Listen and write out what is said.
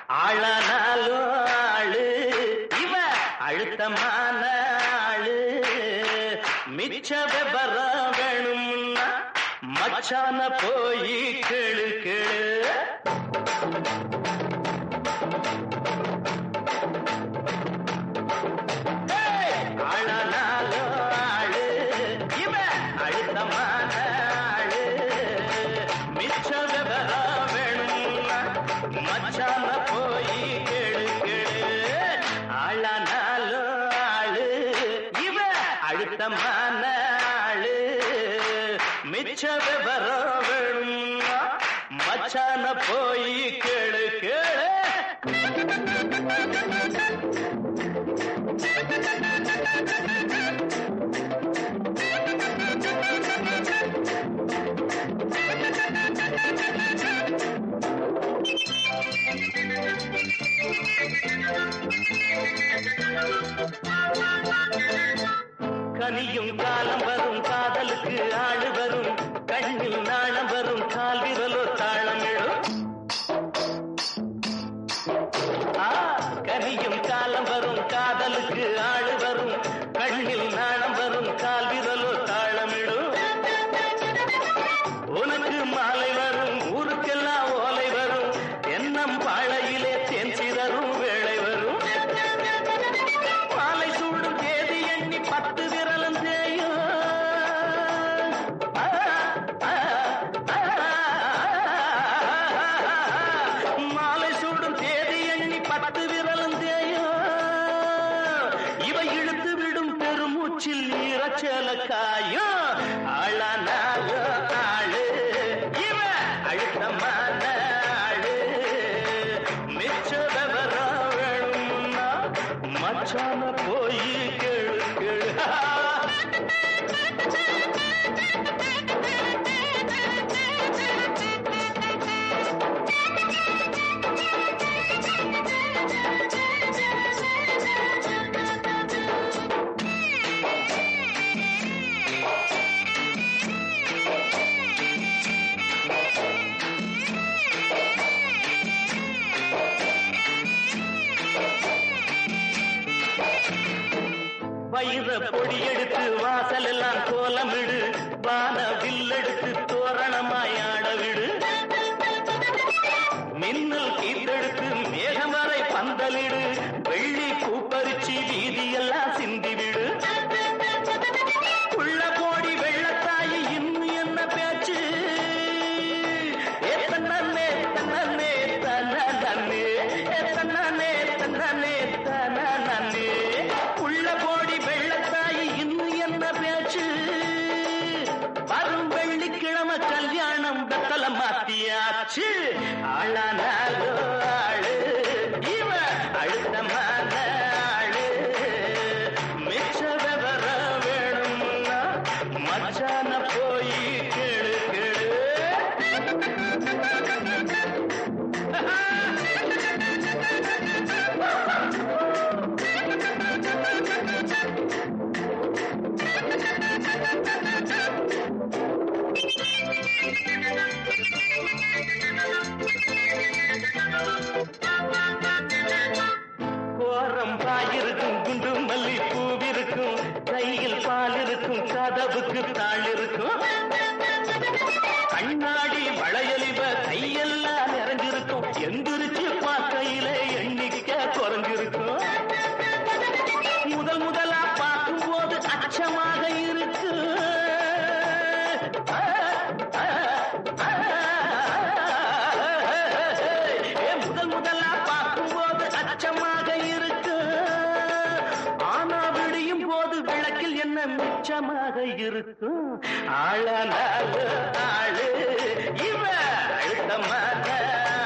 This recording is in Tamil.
ஆளானாலும் ஆளு இவ அழுத்தமான ஆளு மிச்ச விபரம் வேணும்னா மச்சான போய் கேளு கேளு ஆளானாலும் ஆளு இவ அழுத்தமான ஆளு மிச்ச விவரம் வேணும்னா மச்சான போய் கேளு கேளு ஆளானாலும் ஆளு இவ அழுத்தமான ஆளு மிச்ச விவரம் வேணும்னா மச்சான போய் கேளு கேளு கனியும் காலம் வரும் காதலுக்கு ஆளு வரும் கண்ணில் நாணம் வரும் கால் விரலோ தாளமிடும் ஆ, கனியும் காலம் வரும் காதலுக்கு ஆளு வரும் கண்ணில் நாணம் வரும் கால் விரலோ தாளமிடும் உனக்கு மாலை வரும் ஊருக்கெல்லாம் ஓலை வரும் தென்னம் பாழையிலே தேன் சிதறும் வேளை வரும் மாலை சூடும் தேதி எண்ணி பத்து விரலும் தேயும் ஆ, ஆ, ஆ, மாலை சூடும் தேதி எண்ணி பத்து விரலும் தேயும் இவ இழுத்து விடும் பெருமூச்சில் ஈரச்சேல காயும் ஆளானாலும் ஆளு இவ அழுத்தமான ஆளு மிச்ச விவரம் வேணும்னா மச்சான போய் கேளு கேளு வயிற பொடி எடுத்து வாசல் எல்லாம் கோலமிடு வான வில்லெடுத்து தோரணமாய் ஆட விடு மின்னல் கீத்தெடுத்து மேகம் வரை பந்தலிடு வெள்ளி பூப்பரிச்சி வீதியெல்லாம் சிந்திவிடு உள்ள கோடி வெள்ளத்தாயி இன்னும் என்ன பேச்சு ஏ தன்னே தன்னே தன்னே ஏ தன்னே தன்னே தன்னே உள்ள கோடி வெள்ளத்தாயி இன்னும் என்ன பேச்சு வரும் வெள்ளிக்கிழமை கல்யாணம் பெத்தல மாத்தியாச்சு ஆளானாலோ ஆளு இவ அழுத்தமான ஆளு மிச்ச விவரம் வேணும்னா மச்சான போய் கேளு கேளு கோரம் பாயிருக்கும் குண்டு மல்லி பூவிருக்கும் கையில் பால் இருக்கும் கதவுக்கு தாள் இருக்கும் கண்ணாடி வளையலிவ கையெல்லாம் நிறைஞ்சிருக்கும் எந்திரிச்சு பார்க்கையில எண்ணிக்கை குறைஞ்சிருக்கும் முதல் முதலா பார்க்கும் போது அச்சமாக இருக்கு ஆ, ஆ, ஆ, ஏ, முதல் முதலா பார்க்கும் போது அச்சமாக இருக்கு ஆனா விடியும் போது விளக்கில் என்ன மிச்சமாக இருக்கும் ஆளானாலு ஆளு இவ அழுத்தமான